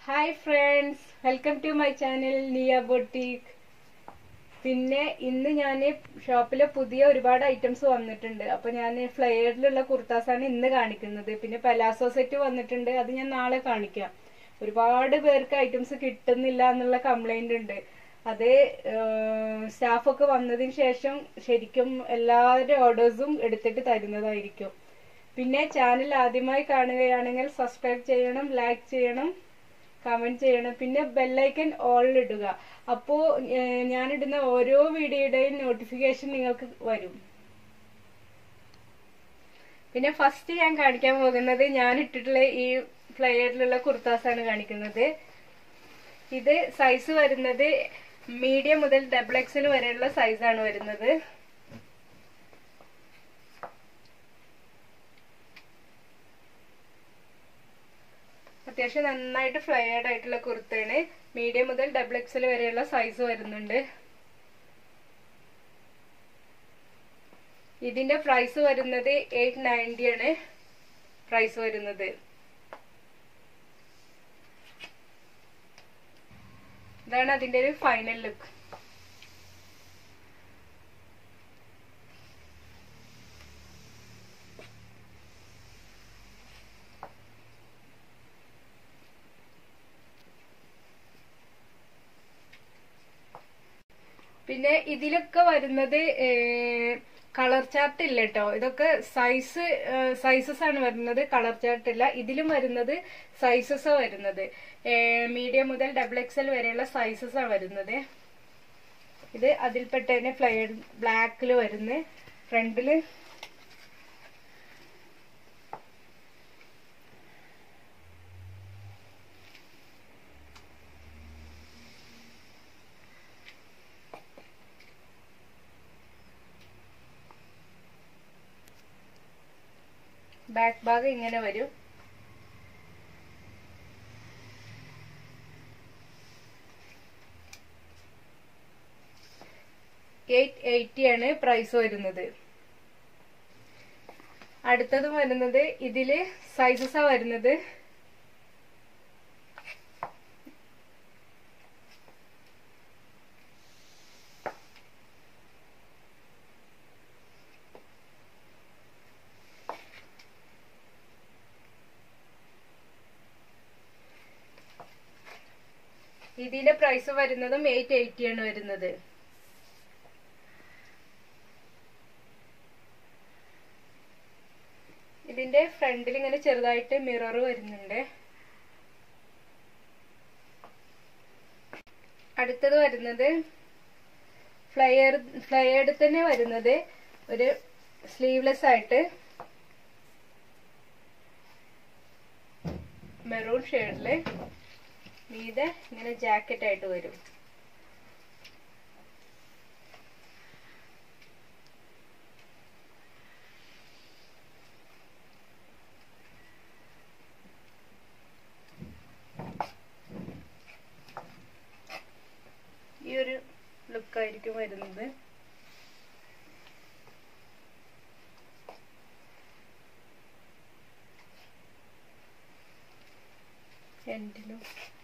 Hi friends welcome to my channel Niya boutique പിന്നെ ഇന്ന് ഞാൻ ഷോപ്പിൽ പുതിയ ഒരുപാട് ഐറ്റംസ് വന്നിട്ടുണ്ട് അപ്പൊ ഞാൻ ഫ്ലെയറിലുള്ള കുർത്താസാണ് ഇന്ന് കാണിക്കുന്നത് പിന്നെ പലാസോ സെറ്റ് വന്നിട്ടുണ്ട് അത് ഞാൻ നാളെ കാണിക്കാം ഒരുപാട് പേർക്ക് ഐറ്റംസ് കിട്ടുന്നില്ല എന്നുള്ള കംപ്ലൈന്റ് ഉണ്ട് അത് സ്റ്റാഫൊക്കെ വന്നതിന് ശേഷം ശരിക്കും എല്ലാവരുടെ ഓർഡേഴ്സും എടുത്തിട്ട് തരുന്നതായിരിക്കും പിന്നെ ചാനൽ ആദ്യമായി കാണുകയാണെങ്കിൽ സബ്സ്ക്രൈബ് ചെയ്യണം ലൈക്ക് ചെയ്യണം കമന്റ് ചെയ്യണം പിന്നെ ബെല്ലൈക്കൻ ഓളിൽ ഇടുക അപ്പോൾ ഞാനിടുന്ന ഓരോ വീഡിയോയുടെയും നോട്ടിഫിക്കേഷൻ നിങ്ങൾക്ക് വരും പിന്നെ ഫസ്റ്റ് ഞാൻ കാണിക്കാൻ പോകുന്നത് ഞാൻ ഇട്ടിട്ടുള്ള ഈ ഫ്ലയറിലുള്ള കുർത്താസാണ് കാണിക്കുന്നത് ഇത് സൈസ് വരുന്നത് മീഡിയം മുതൽ ഡബിൾ എക്സൽ വരെയുള്ള സൈസാണ് വരുന്നത് അത്യാവശ്യം നന്നായിട്ട് ഫ്ലയേർഡ് ആയിട്ടുള്ള കുർത്തയാണ് മീഡിയം മുതൽ ഡബിൾ എക്സൽ വരെയുള്ള സൈസ് വരുന്നുണ്ട് ഇതിന്റെ പ്രൈസ് വരുന്നത് എയ്റ്റ് നയൻറ്റി ആണ് പ്രൈസ് വരുന്നത് ഇതാണ് അതിന്റെ ഒരു ഫൈനൽ ലുക്ക് പിന്നെ ഇതിലൊക്കെ വരുന്നത് കളർ ചാർട്ട് ഇല്ല കേട്ടോ ഇതൊക്കെ സൈസ് സൈസസ് ആണ് വരുന്നത് കളർ ചാർട്ട് ഇല്ല ഇതിലും വരുന്നത് സൈസസ് വരുന്നത് മീഡിയം മുതൽ ഡബിൾ എക്സൽ വരെയുള്ള സൈസസ് ആണ് വരുന്നത് ഇത് അതിൽപ്പെട്ട തന്നെ ഫ്ലയർ ബ്ലാക്കിൽ വരുന്ന ഫ്രണ്ടില് ബാക്ക് ഭാഗം ഇങ്ങനെ വരും എയ്റ്റ് എയ്റ്റി ആണ് പ്രൈസ് വരുന്നത് അടുത്തതും വരുന്നത് ഇതില് സൈസസാ വരുന്നത് ഇതിന്റെ പ്രൈസ് വരുന്നതും എയ്റ്റ് എയ്റ്റി ആണ് വരുന്നത് ഇതിന്റെ ഫ്രണ്ടിൽ ഇങ്ങനെ ചെറുതായിട്ട് മിറർ വരുന്നുണ്ട് അടുത്തത് വരുന്നത് ഫ്ലയർ ഫ്ലയേർഡ് തന്നെ വരുന്നത് ഒരു സ്ലീവ്ലെസ് ആയിട്ട് മെറൂൺ ഷെയ്ഡില് മീതെ ഇങ്ങനെ ജാക്കറ്റ് ആയിട്ട് വരും ഈ ഒരു ലുക്കായിരിക്കും വരുന്നത് എൻഡിലും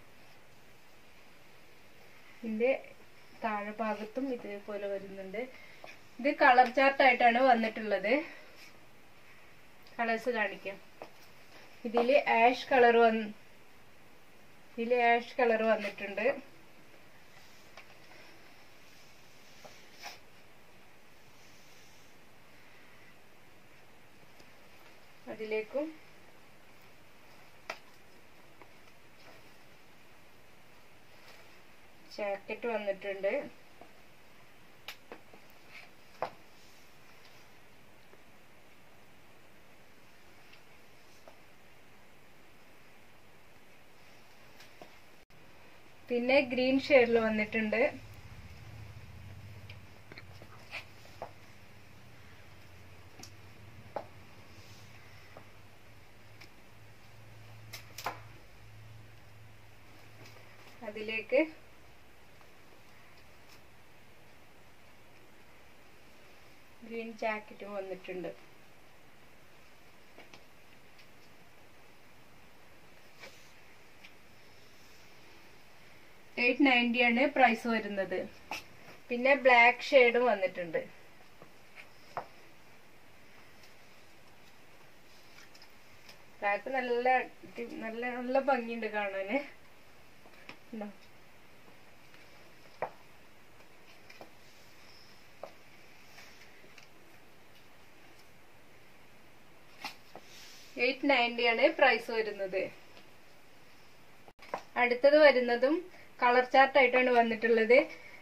ഇതിന്റെ താഴെ ഭാഗത്തും ഇതേപോലെ വരുന്നുണ്ട് ഇത് കളർ ചാർട്ട് ആയിട്ടാണ് വന്നിട്ടുള്ളത് കളേഴ്സ് കാണിക്കാം ഇതില് ആഷ് കളർ വന്ന് ഇതില് ആഷ് കളർ വന്നിട്ടുണ്ട് അതിലേക്കും ജാക്കറ്റ് വന്നിട്ടുണ്ട് പിന്നെ ഗ്രീൻ ഷെയ്ഡിൽ വന്നിട്ടുണ്ട് അതിലേക്ക് ഗ്രീൻ ജാക്കറ്റും വന്നിട്ടുണ്ട് എയ്റ്റ് നയൻറ്റി ആണ് പ്രൈസ് വരുന്നത് പിന്നെ ബ്ലാക്ക് ഷെയ്ഡും വന്നിട്ടുണ്ട് ബ്ലാക്ക് നല്ല അടി- നല്ല നല്ല ഭംഗിയുണ്ട് കാണാന് ഉണ്ടോ? എയ്റ്റ് നയൻറ്റി ആണ് പ്രൈസ് വരുന്നത് അടുത്തത് വരുന്നതും കളർ ചാർട്ട് ആയിട്ടാണ് വന്നിട്ടുള്ളത്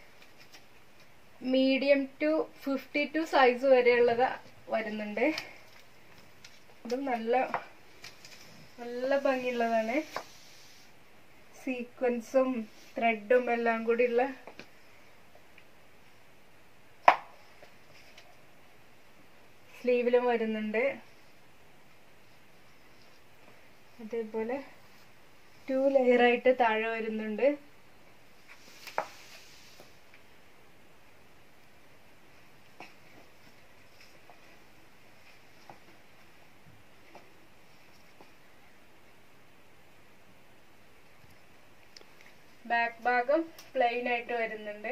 medium to fifty two size വരെയുള്ളത് വരുന്നുണ്ട് ഇതും നല്ല നല്ല ഭംഗിയുള്ളതാണ് സീക്വൻസും ത്രെഡും എല്ലാം കൂടിയുള്ള സ്ലീവിലും വരുന്നുണ്ട് അതേപോലെ ടു ലെയർ ആയിട്ട് താഴെ വരുന്നുണ്ട് ബാക്ക് ഭാഗം പ്ലെയിൻ ആയിട്ട് വരുന്നുണ്ട്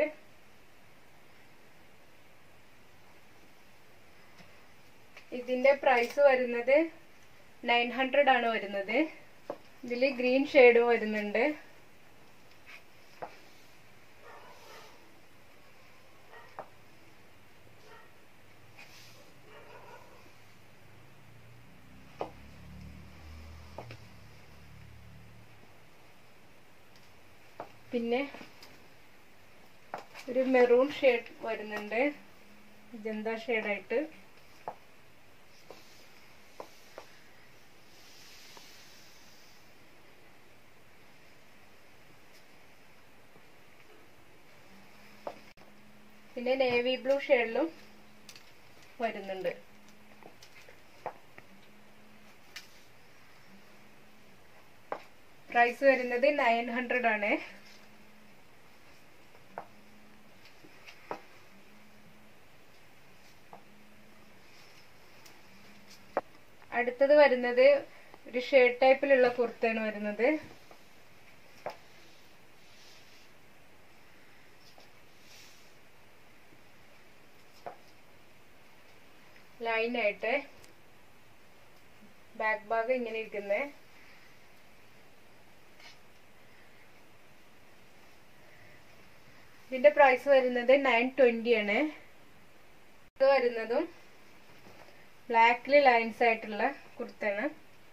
ഇതിന്റെ പ്രൈസ് വരുന്നത് നയൻ ഹൺഡ്രഡ് ആണ് വരുന്നത് ഇതില് ഗ്രീൻ ഷെയ്ഡും വരുന്നുണ്ട് പിന്നെ ഒരു മെറൂൺ ഷെയ്ഡ് വരുന്നുണ്ട് ജന്ത ഷെയ്ഡായിട്ട് പിന്നെ നേവി ബ്ലൂ ഷെയ്ഡിലും വരുന്നുണ്ട് പ്രൈസ് വരുന്നത് നയൻ ഹൺഡ്രഡ് ആണ് അടുത്തത് വരുന്നത് ഒരു ഷർട്ട് ടൈപ്പിലുള്ള കുർത്തയാണ് വരുന്നത് ലൈനായിട്ട് ബാക്ക് ഭാഗം ഇങ്ങനെ ഇരിക്കുന്നത് ഇതിന്റെ പ്രൈസ് വരുന്നത് നയൻ ട്വന്റി ആണ് ഇത് വരുന്നതും ബ്ലാക്കില് ലൈൻസ് ആയിട്ടുള്ള കുർത്തയാണ്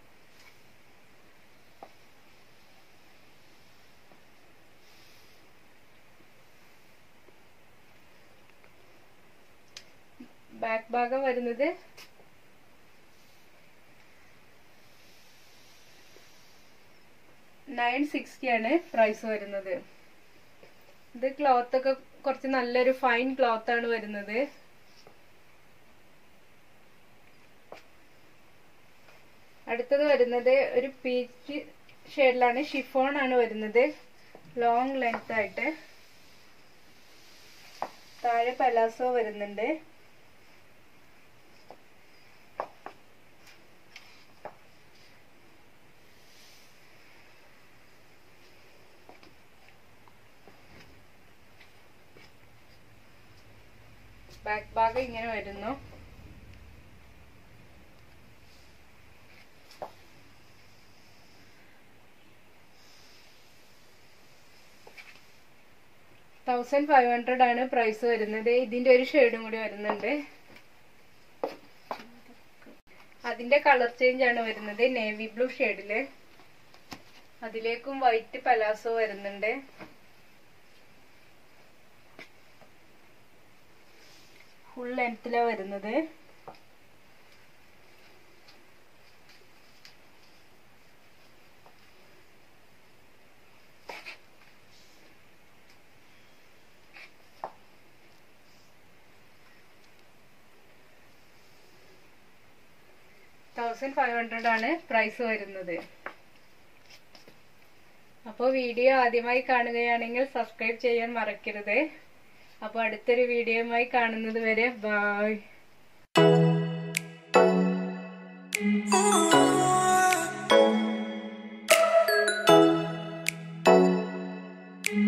ബാക്ക് ഭാഗം വരുന്നത് നയൻ സിക്സ്റ്റി ആണ് പ്രൈസ് വരുന്നത് ഇത് ക്ലോത്ത് ഒക്കെ കുറച്ച് നല്ലൊരു ഫൈൻ ക്ലോത്ത് ആണ് വരുന്നത് അടുത്തത് വരുന്നത് ഒരു പീച്ച് ഷെയ്ഡിലാണ് ഷിഫോൺ ആണ് വരുന്നത് ലോങ് ലെങ്ത് ആയിട്ട് താഴെ പലാസോ വരുന്നുണ്ട് ബാക്ക് ഭാഗം ഇങ്ങനെ വരുന്നു തൗസൻഡ് ഫൈവ് ഹൺഡ്രഡ് ആണ് പ്രൈസ് വരുന്നത് ഇതിന്റെ ഒരു ഷെയ്ഡും കൂടി വരുന്നുണ്ട് അതിന്റെ കളർ ചേഞ്ച് ആണ് വരുന്നത് നേവി ബ്ലൂ ഷെയ്ഡില് അതിലേക്കും വൈറ്റ് പലാസോ വരുന്നുണ്ട് ഫുൾ ലെങ്ത്തിലാണ് വരുന്നത് തൗസൻഡ് ഫൈവ് ഹൺഡ്രഡ് ആണ് പ്രൈസ് വരുന്നത് അപ്പോൾ വീഡിയോ ആദ്യമായി കാണുകയാണെങ്കിൽ സബ്സ്ക്രൈബ് ചെയ്യാൻ മറക്കരുത് അപ്പോൾ അടുത്തൊരു വീഡിയോയുമായി കാണുന്നത് വരെ ബായ് Ooh.